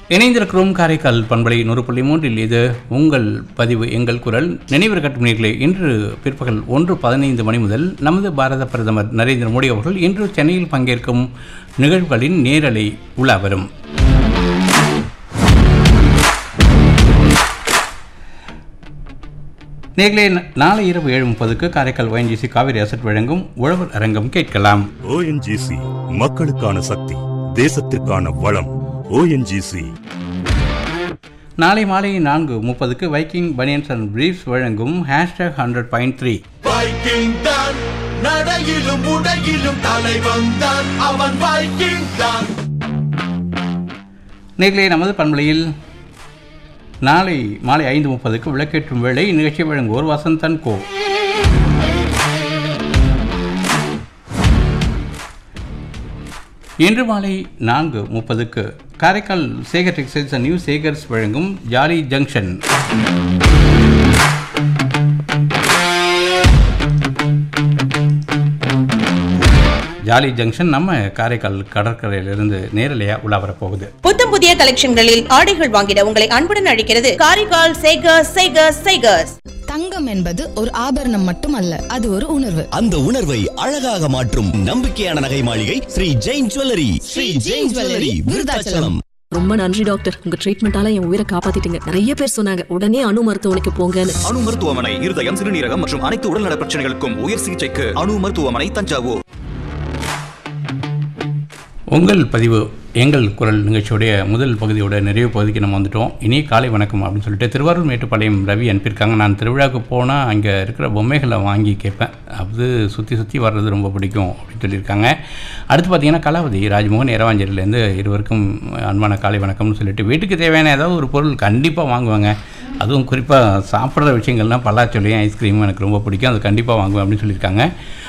இணைந்திருக்கிறோம் காரைக்கால் பண்பலை நூறு புள்ளி மூன்றில் இது உங்கள் பதிவு எங்கள் குரல் நினைவிருக்கட்டும் நேர்களே இன்று பிற்பகல் ஒன்று பதினைந்து மணி முதல் நமது பாரத பிரதமர் நரேந்திர மோடி அவர்கள் இன்று சென்னையில் பங்கேற்கும் நிகழ்வுகளின் நேரலை உலா வரும் நேர்களே நாளை இரவு ஏழு முப்பதுக்கு காரைக்கால் ஒயன்ஜிசி காவிரி அசட் வழங்கும் உழவர் அரங்கம் கேட்கலாம் ஓஎன்ஜிசி மக்களுக்கான சக்தி தேசத்திற்கான வளம் ஓஎன்ஜிசி நாளை மாலை நான்கு முப்பதுக்கு வைக்கிங் பனியன்ஸ் அண்ட் பிரீஃப்ஸ் வழங்கும் hashtag hundred point three Viking தான் நடையிலும் உடையிலும் தலைவன் தான் அவன் வைக்கிங் தான் நேர்களே நமது பண்பலையில் நாளை மாலை ஐந்து முப்பதுக்கு விளக்கேற்றும் வேளை நிகழ்ச்சி வழங்குவோர் வசந்தன் கோ இன்று மாலை நான்கு முப்பதுக்கு Karaikal Sekar textiles and new Sekar's வழங்கும் ஜாலி ஜங்ஷன் ஜாலி ஜங்ஷன் நம்ம காரைக்கால் கடற்கரையிலிருந்து நேரலையாக உலா வரப்போகுது புத்தம் புதிய கலெக்ஷன்களில் ஆடைகள் வாங்கிட உங்களை அன்புடன் அழைக்கிறது காரைக்கால் சேகர்ஸ் சேகர்ஸ் சேகர்ஸ் தங்கம் என்பது ஒரு ஆபரணம் மட்டுமல்ல அது ஒரு உணர்வு அந்த உணர்வை அழகாக மாற்றும் நம்பிக்கையான நகை மாளிகை ஸ்ரீ ஜெயின் ஜுவல்லரி ஸ்ரீ ஜெயின் ஜுவல்லரி விருதாச்சலம் ரொம்ப நன்றி டாக்டர் உங்க ட்ரீட்மெண்டால என் உயிரை காப்பாத்திட்டீங்க நிறைய பேர் சொன்னாங்க உடனே அணு மருத்துவமனைக்கு போங்கன்னு அணு மருத்துவமனை இருதயம் சிறுநீரகம் மற்றும் அனைத்து உடல்நல பிரச்சனைகளுக்கும் உயர் சிகிச்சைக்கு அணு மருத்துவமனை தஞ்சாவூர் உங்கள் பதிவு எங்கள் குரல் நிகழ்ச்சியுடைய முதல் பகுதியோட நிறைவு பகுதிக்கு நம்ம வந்துட்டோம் இனி காலை வணக்கம் அப்படின்னு சொல்லிட்டு திருவாரூர் மேட்டுப்பாளையம் ரவி அனுப்பியிருக்காங்க நான் திருவிழாவுக்கு போனால் அங்கே இருக்கிற பொம்மைகளை வாங்கி கேட்பேன் அது சுற்றி சுற்றி வர்றது ரொம்ப பிடிக்கும் அப்படின்னு சொல்லியிருக்காங்க அடுத்து பார்த்தீங்கன்னா கலாவதி ராஜ்மோகன் இரவாஞ்சேரியிலேருந்து இருவருக்கும் அன்பான காலை வணக்கம்னு சொல்லிட்டு வீட்டுக்கு தேவையான ஏதாவது ஒரு பொருள் கண்டிப்பாக வாங்குவாங்க அதுவும் குறிப்பாக சாப்பிட்ற விஷயங்கள்லாம் பல்லாச்சொல்லியும் ஐஸ்கிரீமும் எனக்கு ரொம்ப பிடிக்கும் அது கண்டிப்பாக வாங்குவேன் அப்படின்னு சொல்லியிருக்காங்க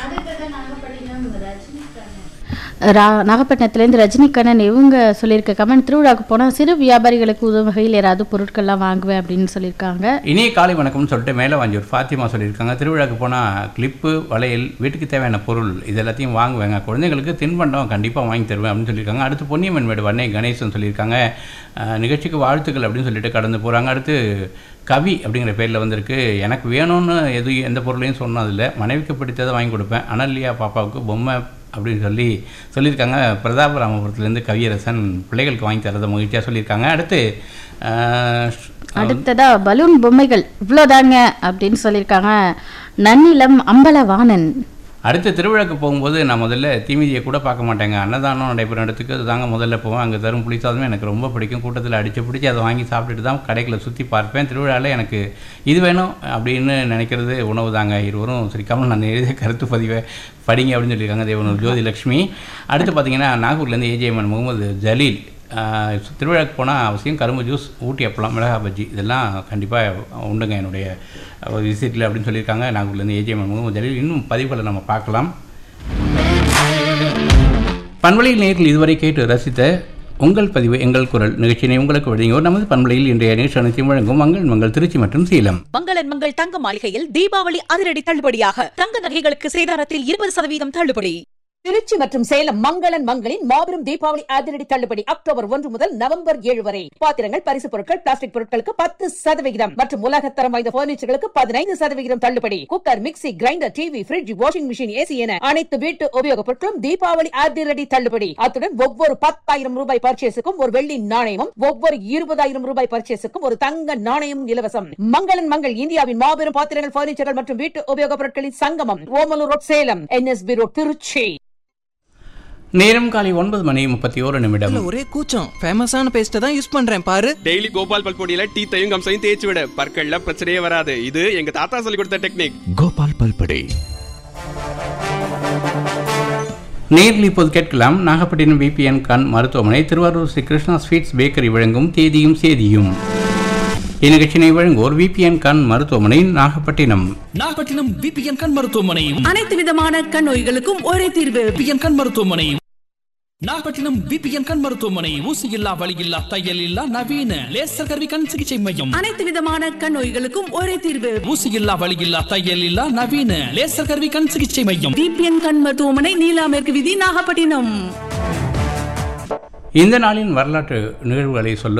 ரா நாகப்பட்டினத்துலேருந்து ரஜினிகண்ணன் இவங்க சொல்லியிருக்க கமெண்ட் திருவிழாவுக்கு போனால் சிறு வியாபாரிகளுக்கு உதவும் வகையில் யாராவது பொருட்கள்லாம் வாங்குவேன் அப்படின்னு சொல்லியிருக்காங்க இனிய காலை வணக்கம்னு சொல்லிட்டு மேலே வாங்கியூர் ஃபாத்திமா சொல்லியிருக்காங்க திருவிழாக்கு போனால் கிளிப்பு வளையல் வீட்டுக்கு தேவையான பொருள் இது எல்லாத்தையும் வாங்குவேங்க குழந்தைங்களுக்கு தின்பண்டம் கண்டிப்பாக வாங்கி தருவேன் அப்படின்னு சொல்லியிருக்காங்க அடுத்து பொன்னியம்மன் மேடு வண்ணை கணேசன் சொல்லியிருக்காங்க அஹ், நிகழ்ச்சிக்கு வாழ்த்துக்கள் அப்படின்னு சொல்லிட்டு கடந்து போகிறாங்க அடுத்து கவி அப்படிங்கிற பேரில் வந்திருக்கு எனக்கு வேணும்னு எது எந்த பொருளையும் சொன்னதில்லை மனைவிக்கு பிடித்ததை வாங்கி கொடுப்பேன் அனல்யா பாப்பாவுக்கு பொம்மை அப்படின்னு சொல்லி சொல்லியிருக்காங்க பிரதாபராமபுரத்துலேருந்து கவியரசன் பிள்ளைகளுக்கு வாங்கி தரதை மகிழ்ச்சியாக சொல்லியிருக்காங்க அடுத்து அஹ், அடுத்ததா பலூன் பொம்மைகள் இவ்வளோதாங்க அப்படின்னு சொல்லியிருக்காங்க நன்னிலம் அம்பலவாணன் அடுத்து திருவிழாக்கு போகும்போது நான் முதல்ல தீமிதியை கூட பார்க்க மாட்டேங்க அன்னதானம் நடைபெறும் இடத்துக்கு தாங்க முதல்ல போவேன் அங்கே தரும் புளிசாதமே எனக்கு ரொம்ப பிடிக்கும் கூட்டத்தில் அடித்து பிடிச்சி அதை வாங்கி சாப்பிட்டுட்டு தான் கடைகளை சுற்றி பார்ப்பேன் திருவிழாவில் எனக்கு இது வேணும் அப்படின்னு நினைக்கிறது உணவு தாங்க இருவரும் சரி கமல் நான் எழுதிய கருத்து பதிவை படிங்க அப்படின்னு சொல்லியிருக்காங்க தேவனூர் ஜோதி லக்ஷ்மி அடுத்து பார்த்தீங்கன்னா நாகூர்லேருந்து ஏஜேஎம்என் முகமது ஜலீல் ஆஹ் திருவிழாக்கு போனால் அவசியம் கரும்பு ஜூஸ் ஊட்டி அப்பளம் மிளகா பஜ்ஜி இதெல்லாம் கண்டிப்பாக உண்டுங்க என்னுடைய விசிட்டில் அப்படின்னு சொல்லியிருக்காங்க நாகூர்லேருந்து ஏஜிஎம் முகமது ஜலீல் இன்னும் பதிவுகளை நம்ம பார்க்கலாம் பண்பலையில் நேரில் இதுவரை கேட்டு ரசித்த உங்கள் பதிவு எங்கள் குரல் நிகழ்ச்சியினை உங்களுக்கு வழங்கியோர் நமது பண்பலையில் இன்றைய நிகழ்ச்சி அனைத்தையும் வழங்கும் மங்கள் மங்கள் திருச்சி மற்றும் சேலம் மங்களன் மங்கள் தங்க மாளிகையில் தீபாவளி அதிரடி தள்ளுபடியாக தங்க நகைகளுக்கு சேதாரத்தில் இருபது சதவீதம் தள்ளுபடி திருச்சி மற்றும் சேலம் மங்களன் மங்களின் மாபெரும் தீபாவளி அதிரடி தள்ளுபடி அக்டோபர் ஒன்று முதல் நவம்பர் ஏழு வரை பாத்திரங்கள் பரிசு பொருட்கள் பிளாஸ்டிக் பொருட்களுக்கு பத்து சதவிகிதம் மற்றும் உலகத்தரம் வாய்ந்த பர்னிச்சர்களுக்கு பதினைந்து சதவிகிதம் தள்ளுபடி cooker mixie grinder TV fridge washing machine AC என அனைத்து வீட்டு உபயோகப் பொருட்களும் தீபாவளி அதிரடி தள்ளுபடி அத்துடன் ஒவ்வொரு பத்தாயிரம் ரூபாய் பர்ச்சேஸுக்கும் ஒரு வெள்ளி நாணயமும் ஒவ்வொரு இருபதாயிரம் ரூபாய் பர்ச்சேஸுக்கும் ஒரு தங்க நாணயமும் இலவசம் மங்களன் மங்கள் இந்தியாவின் மாபெரும் பாத்திரங்கள் பர்னிச்சர்கள் மற்றும் வீட்டு உபயோகப் பொருட்களின் சங்கமம் Omalur road Salem NSP road Trichy நேரம் காலை ஒன்பது மணி முப்பத்தி ஓரு நிமிடம் ஒரே கூச்சம் ஃபேமஸான பேஸ்ட்டை தான் யூஸ் பண்றேன் பாரு டெய்லி கோபால் பல்பொடியில டீத்தையும் கம்சையும் தேய்ச்சி விட பற்கள்ல பிரச்சனையே வராது இது எங்க தாத்தா சொல்லி கொடுத்த டெக்னிக் கோபால் பல்படே நேரில் இப்போது கேட்கலாம் நாகப்பட்டினம் விபிஎன் கண் மருத்துவமனை திருவாரூர் ஸ்ரீ கிருஷ்ணா ஸ்வீட்ஸ் பேக்கரி வழங்கும் தேதியும் சேதியும் இந்நிகழ்ச்சியினை வழங்குவோர் விபிஎன் கண் மருத்துவமனை நாகப்பட்டினம் நாகப்பட்டினம் விபிஎன் கண் மருத்துவமனையும் அனைத்து விதமான கண் நோய்களுக்கும் ஒரே தீர்வு விபிஎன் கண் மருத்துவமனையும் நாகப்பட்டினம் விபிஎன் கண் மருத்துவமனை ஊசி இல்லா வலி இல்லா தையல் இல்லா நவீன லேசர் கருவி கண் சிகிச்சை மையம் அனைத்து விதமான கண் நோய்களுக்கும் ஒரே தீர்வு ஊசி இல்லா வலி இல்லா தையல் இல்லா நவீன லேசர் கருவி கண் சிகிச்சை மையம் டிபிஎன் கண் மருத்துவமனை நீலா மேற்கு விதி நாகப்பட்டினம் இந்த நாளின் வரலாற்று நிகழ்வுகளை சொல்ல